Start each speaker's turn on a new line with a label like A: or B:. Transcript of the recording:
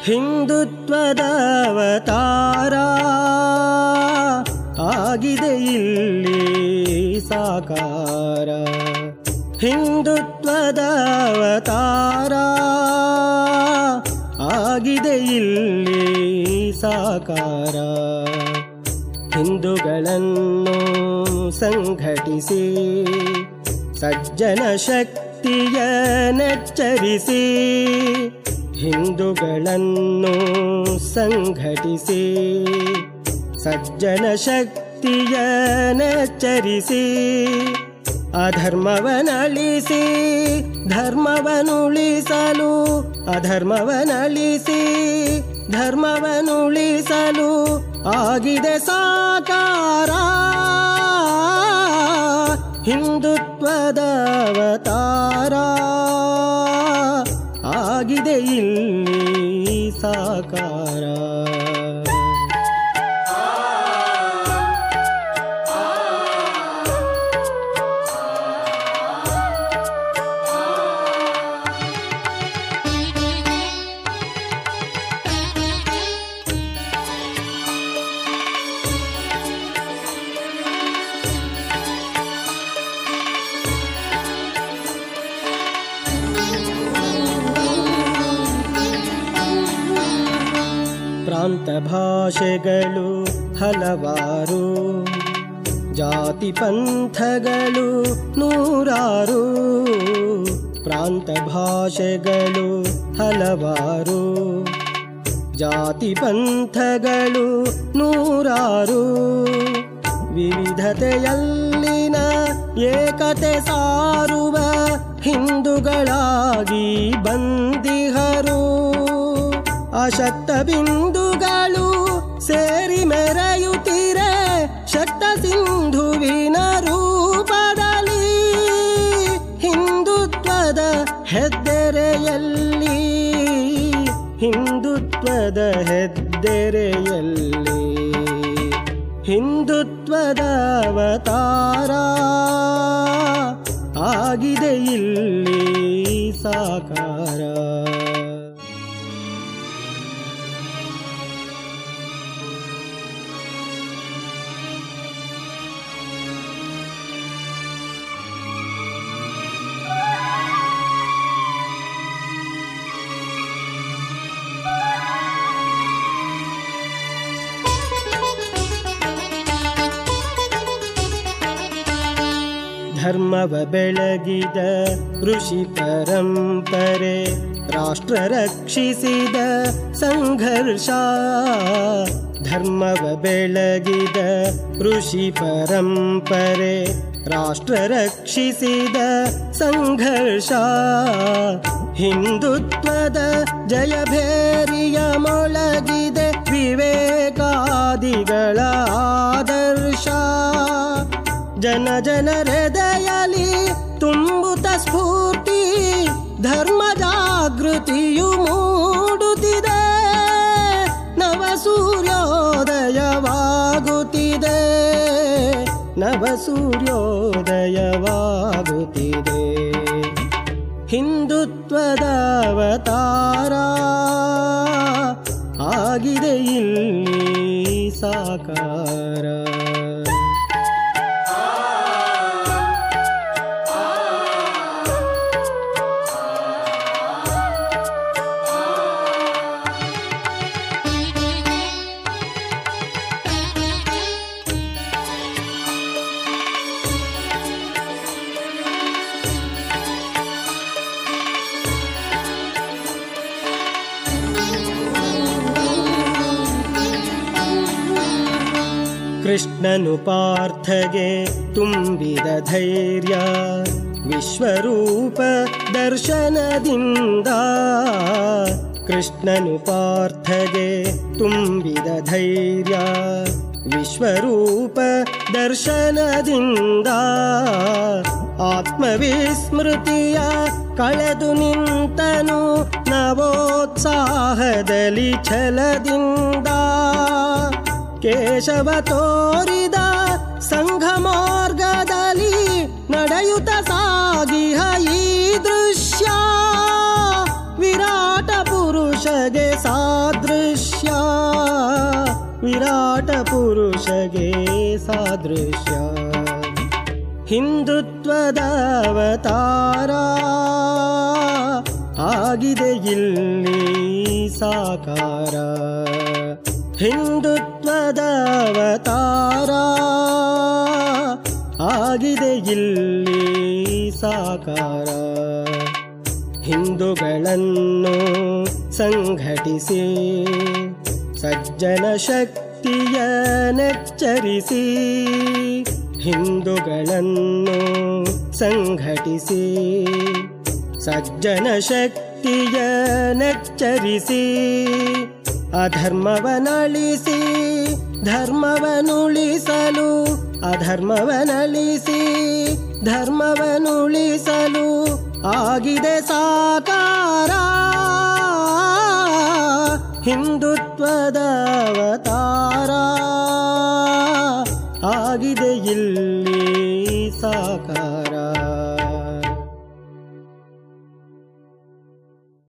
A: ಹಿಂದುತ್ವದ ಅವತಾರ ಆಗಿದೆ ಇಲ್ಲಿ ಸಾಕಾರ ಹಿಂದುತ್ವದ ಅವತಾರ ಆಗಿದೆ ಇಲ್ಲಿ ಸಾಕಾರ ಹಿಂದೂಗಳನ್ನು ಸಂಘಟಿಸಿ ಸಜ್ಜನ ಶಕ್ತಿಯ ನೆಚ್ಚರಿಸಿ ಹಿಂದೂಗಳನ್ನು ಸಂಘಟಿಸಿ ಸಜ್ಜನ ಶಕ್ತಿಯ ನೆಚ್ಚರಿಸಿ ಅಧರ್ಮವನಳಿಸಿ ಧರ್ಮವನುಳಿಸಲು ಅಧರ್ಮವನಳಿಸಿ ಧರ್ಮವನುಳಿಸಲು ಆಗಿದೆ ಸಾಕಾರ ಹಿಂದುತ್ವದ ಅವತಾರ ಆಗಿದೆ ಇಲ್ಲಿ ಸಾಕಾರ ಪ್ರಾಂತ ಭಾಷೆಗಳು ಹಲವಾರು ಜಾತಿ ಪಂಥಗಳು ನೂರಾರು ಪ್ರಾಂತ ಭಾಷೆಗಳು ಹಲವಾರು ಜಾತಿ ಪಂಥಗಳು ನೂರಾರು ವಿವಿಧತೆಯಲ್ಲಿನ ಏಕತೆ ಸಾರುವ ಹಿಂದೂಗಳಾಗಿ ಬಂದಿಹರು ಅಶಕ್ತ ಬಿಂದುಗಳು ಸೇರಿ ಮೆರೆಯುತ್ತೀರೆ ಶಕ್ತ ಸಿಂಧುವಿನ ರೂಪದಲ್ಲಿ ಹಿಂದುತ್ವದ ಹೆದ್ದೆರೆಯಲ್ಲಿ ಹಿಂದುತ್ವದ ಹೆದ್ದೆರೆಯಲ್ಲಿ ಹಿಂದುತ್ವದ ಅವತಾರ ಆಗಿದೆ ಇಲ್ಲಿ ಸಾಕಾರ ಧರ್ಮವ ಬೆಳಗಿದ ಋಷಿ ಪರಂಪರೆ ರಾಷ್ಟ್ರ ರಕ್ಷಿಸಿದ ಸಂಘರ್ಷ ಧರ್ಮವ ಬೆಳಗಿದ ಋಷಿ ಪರಂಪರೆ ರಾಷ್ಟ್ರ ರಕ್ಷಿಸಿದ ಸಂಘರ್ಷ ಹಿಂದುತ್ವದ ಜಯಭೇರಿಯ ಮೊಳಗಿದೆ ವಿವೇಕಾದಿಗಳ ಆದರ್ಶ ಜನ ಜನರೆದೆಯಲಿ ತುಂಬುತ್ತ ಸ್ಫೂರ್ತಿ ಧರ್ಮ ಜಾಗೃತಿಯು ಮೂಡುತ್ತಿದೆ ನವ ಸೂರ್ಯೋದಯವಾಗುತ್ತಿದೆ ನವ ಸೂರ್ಯೋದಯವಾಗುತ್ತಿದೆ ಹಿಂದುತ್ವದ ಅವತಾರ ಆಗಿದೆ ಇಲ್ಲಿ ಸಾಕಾರ ಕೃಷ್ಣನು ಪಾರ್ಥಗೆ ತುಂಬಿದ ಧೈರ್ಯ ವಿಶ್ವರೂಪ ದರ್ಶನದಿಂದ ಕೃಷ್ಣನು ಪಾರ್ಥಗೆ ತುಂಬಿದ ಧೈರ್ಯ ವಿಶ್ವರೂಪ ದರ್ಶನದಿಂದ ಆತ್ಮವಿಸ್ಮೃತಿಯ ಕಳೆದು ನಿಂತನು ನವೋತ್ಸಾಹದಲ್ಲಿ ಛಲದಿಂದ ಕೇಶವ ತೋರಿದ ಸಂಘ ಮಾರ್ಗದಲ್ಲಿ ನಡೆಯುತ್ತ ಸಾಗಿಹ ಈ ದೃಶ್ಯ ವಿರಾಟ ಪುರುಷಗೆ ಸಾ ವಿರಾಟ ಪುರುಷಗೆ ಸಾದೃಶ್ಯ ಹಿಂದುತ್ವದ ಅವತಾರ ಆಗಿದೆ ಇಲ್ಲಿ ಸಾಕಾರ ಹಿಂದುತ್ವದ ಅವತಾರ ಆಗಿದೆ ಇಲ್ಲಿ ಸಾಕಾರ ಹಿಂದೂಗಳನ್ನು ಸಂಘಟಿಸಿ ಸಜ್ಜನ ಶಕ್ತಿಯ ನೆಚ್ಚರಿಸಿ ಹಿಂದೂಗಳನ್ನು ಸಂಘಟಿಸಿ ಸಜ್ಜನ ಶಕ್ತಿಯ ನೆಚ್ಚರಿಸಿ ಅಧರ್ಮವನಳಿಸಿ ಧರ್ಮವನುಳಿಸಲು ಅಧರ್ಮವನಳಿಸಿ ಧರ್ಮವನುಳಿಸಲು ಆಗಿದೆ ಸಾಕಾರ ಹಿಂದುತ್ವದ ಅವತಾರ ಆಗಿದೆ ಇಲ್ಲಿ ಸಾಕಾರ